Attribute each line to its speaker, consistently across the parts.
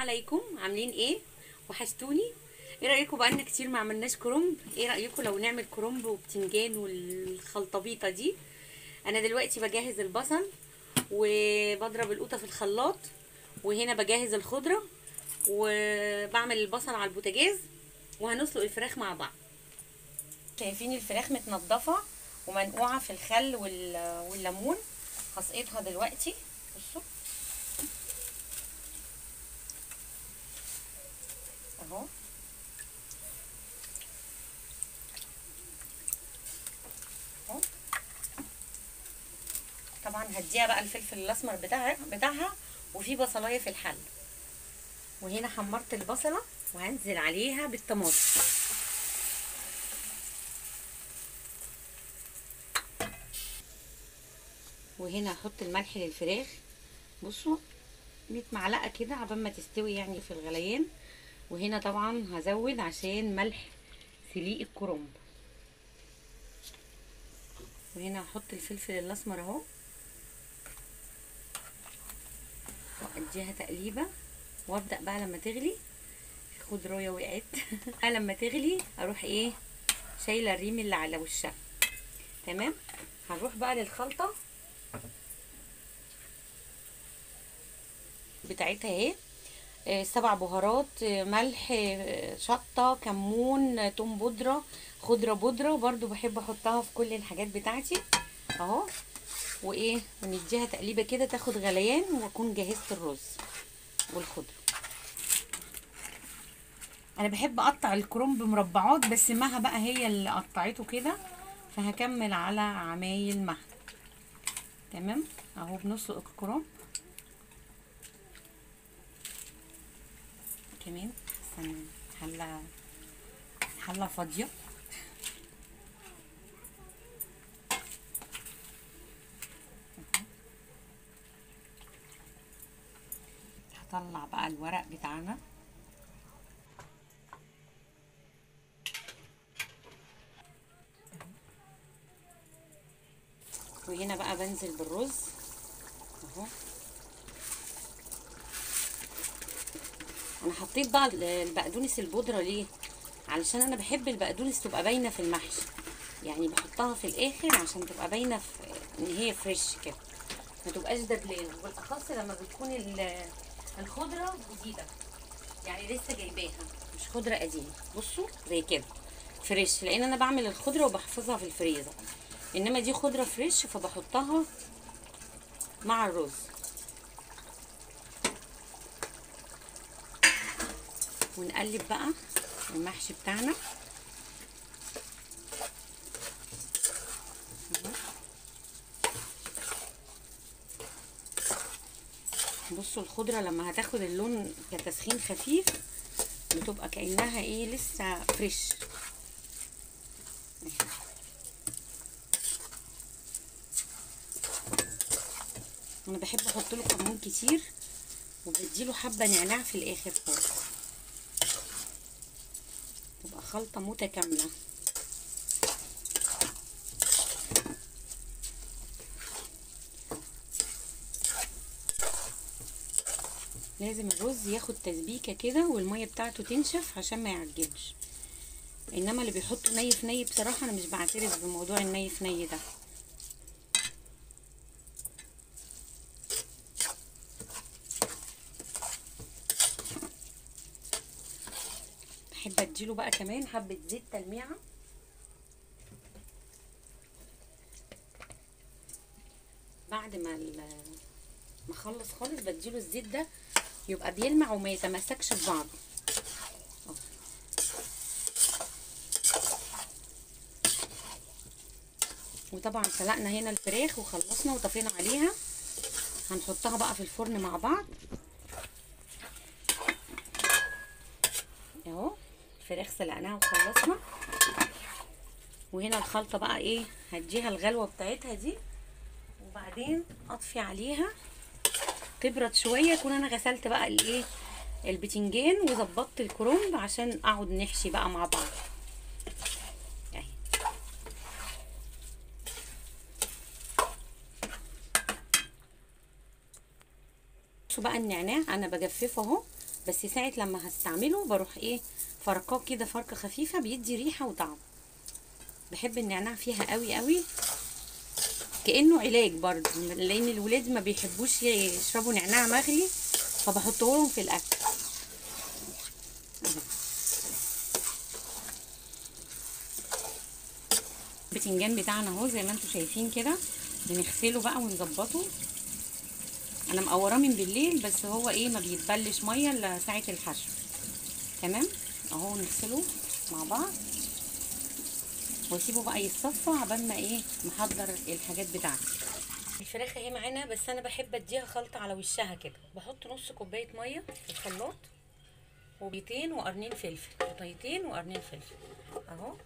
Speaker 1: عليكم عاملين ايه وحشتوني ايه رايكم بقالنا كتير ما عملناش كرنب ايه رايكم لو نعمل كرنب وبتنجان والخلطبيطه دي انا دلوقتي بجهز البصل وبضرب القوطه في الخلاط وهنا بجهز الخضره وبعمل البصل على البوتاجاز وهنسلق الفراخ مع بعض شايفين الفراخ متنضفه ومنقوعه في الخل وال- والليمون هسقطها دلوقتي بصوا اهو اهو طبعا هديها بقى الفلفل الاسمر بتاعها بتاعها وفي بصلايه في الحل وهنا حمرت البصله وهنزل عليها بالطماطم وهنا هحط الملح للفراخ بصوا 100 معلقه كده عبال ما تستوي يعني في الغليان وهنا طبعا هزود عشان ملح سليق الكرنب وهنا هحط الفلفل الاسمر اهو واديها تقليبه وابدا بقى لما تغلي خضرايه وقعت لما تغلي اروح ايه شايله الريم اللي على وشها تمام هنروح بقى للخلطه بتاعتها اهي آه، سبع بهارات آه، ملح آه، شطه كمون آه، توم بودره خضره بودره برضو بحب احطها في كل الحاجات بتاعتي اهو وايه ونديها تقليبه كده تاخد غليان واكون جهزت الرز والخضره انا بحب اقطع الكرنب مربعات بس مها بقى هي اللي قطعته كده فهكمل على عمايل مها تمام اهو بنسلق الكرنب كمان استنى حله حله فاضيه هطلع بقى الورق بتاعنا وهنا بقى بنزل بالرز اهو انا حطيت بقى البقدونس البودره ليه علشان انا بحب البقدونس تبقى باينه في المحشي يعني بحطها في الاخر عشان تبقى باينه في ان هي فريش كده ما تبقاش دبلانه بالاخص لما بتكون ال- الخضره جديده يعني لسه جايباها مش خضره قديمه بصوا زي كده فريش لان انا بعمل الخضره وبحفظها في الفريزر انما دي خضره فريش فبحطها مع الرز ونقلب بقى المحشي بتاعنا بصوا الخضره لما هتاخد اللون كتسخين خفيف بتبقى كانها ايه لسه فريش انا بحب احط له كمون كتير وبديله حبه نعناع في الاخر خالص تبقى خلطه متكامله لازم الرز ياخد تسبيكه كده والميه بتاعته تنشف عشان ما يعجنش انما اللي بيحطوا ني في ني بصراحه انا مش بعترف بموضوع الني في ني ده بحب اديله بقى كمان حبه زيت تلميعه بعد ما ال- ما اخلص خالص بديله الزيت ده يبقى بيلمع وما يتمسكش ببعضه أهو. وطبعا سلقنا هنا الفراخ وخلصنا وطفينا عليها هنحطها بقى في الفرن مع بعض اهو الفراخ سلقناها وخلصنا وهنا الخلطه بقى ايه هديها الغلوه بتاعتها دي وبعدين اطفي عليها تبرد شويه اكون انا غسلت بقى الايه البتنجان وظبطت الكرنب عشان اقعد نحشي بقى مع بعض اهي بصوا بقى النعناع انا بجففه اهو بس ساعة لما هستعمله بروح ايه فرقاه كده فركة خفيفة بيدي ريحة وطعم بحب النعناع فيها قوي قوي كأنه علاج برضه لان الولاد ما بيحبوش يشربوا نعناع مغلي فبحطه لهم في الاكل البتنجان بتاعنا اهو زي ما انتم شايفين كده بنغسله بقى ونظبطه انا مقوراه من بالليل بس هو ايه ما بيتبلش ميه الا ساعه الحشو تمام اهو نغسله مع بعض واسيبه بقى يتصفى عبال ما ايه نحضر الحاجات بتاعتي الفراخ اهي معانا بس انا بحب اديها خلطه على وشها كده بحط نص كوبايه ميه في الخلاط وبيتين وقرنين فلفل قطيتين وقرنين فلفل اهو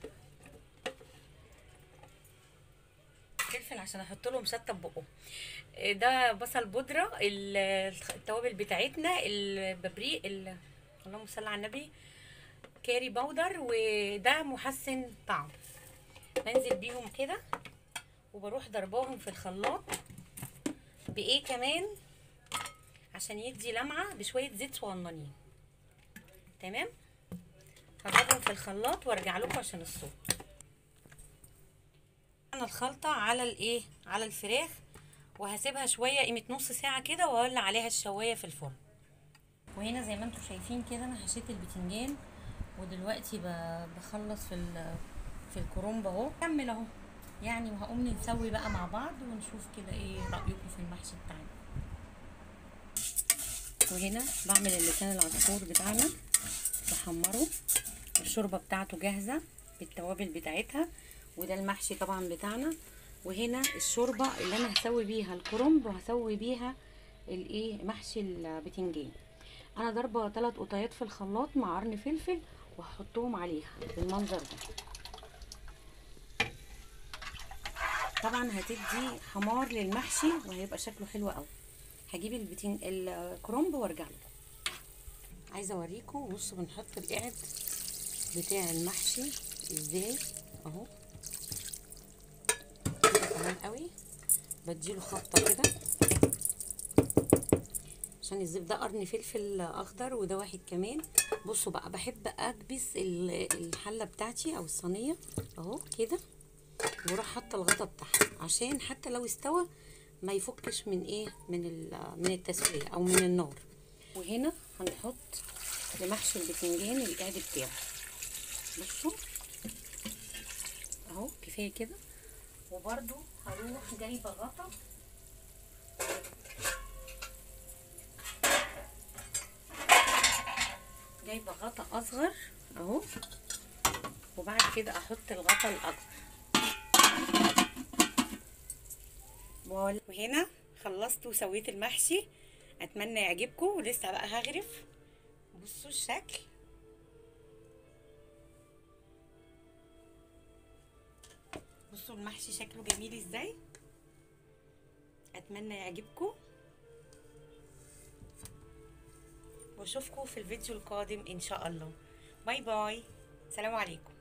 Speaker 1: فلفل عشان احط لهم شطه بقهم ده بصل بودره التوابل بتاعتنا الببريق اللهم صل على النبي كاري باودر وده محسن طعم بنزل بيهم كده وبروح ضرباهم في الخلاط بايه كمان عشان يدي لمعه بشويه زيت صغننين تمام هضربهم في الخلاط وارجع لكم عشان الصوت انا الخلطه على الايه على الفراخ وهسيبها شويه قيمه نص ساعه كده واولع عليها الشوايه في الفرن وهنا زي ما انتم شايفين كده انا حشيت البتنجان ودلوقتي بخلص في في الكرنب اهو كمل اهو يعني وهقوم نسوي بقى مع بعض ونشوف كده ايه رايكم في المحشي بتاعنا وهنا بعمل اللسان العصفور بتاعنا بحمره الشوربه بتاعته جاهزه بالتوابل بتاعتها وده المحشي طبعا بتاعنا وهنا الشوربه اللي انا هسوي بيها الكرنب وهسوي بيها الايه محشي البتنجان انا ضربه ثلاث قطيات في الخلاط مع قرن فلفل وهحطهم عليها بالمنظر ده طبعا هتدي حمار للمحشي وهيبقى شكله حلو قوي هجيب البتنج الكرنب وارجع له عايزه اوريكم بصوا بنحط القعد بتاع المحشي ازاي اهو كده تمام قوي بديله خبطه كده عشان الزيت ده قرن فلفل اخضر وده واحد كمان بصوا بقى بحب اكبس الحله بتاعتي او الصينيه اهو كده واروح حاطه الغطا بتاعها عشان حتى لو استوى ما يفكش من ايه من من التسويه او من النار وهنا هنحط لمحشي البتنجان القعد بتاعه بصوا اهو كفايه كده وبرده هروح جايبه غطا جايبه غطا اصغر اهو وبعد كده احط الغطا الاكبر وهنا خلصت وسويت المحشي اتمنى يعجبكم ولسه بقى هغرف بصوا الشكل بصوا المحشي شكله جميل ازاي اتمنى يعجبكم واشوفكم في الفيديو القادم ان شاء الله باي باي سلام عليكم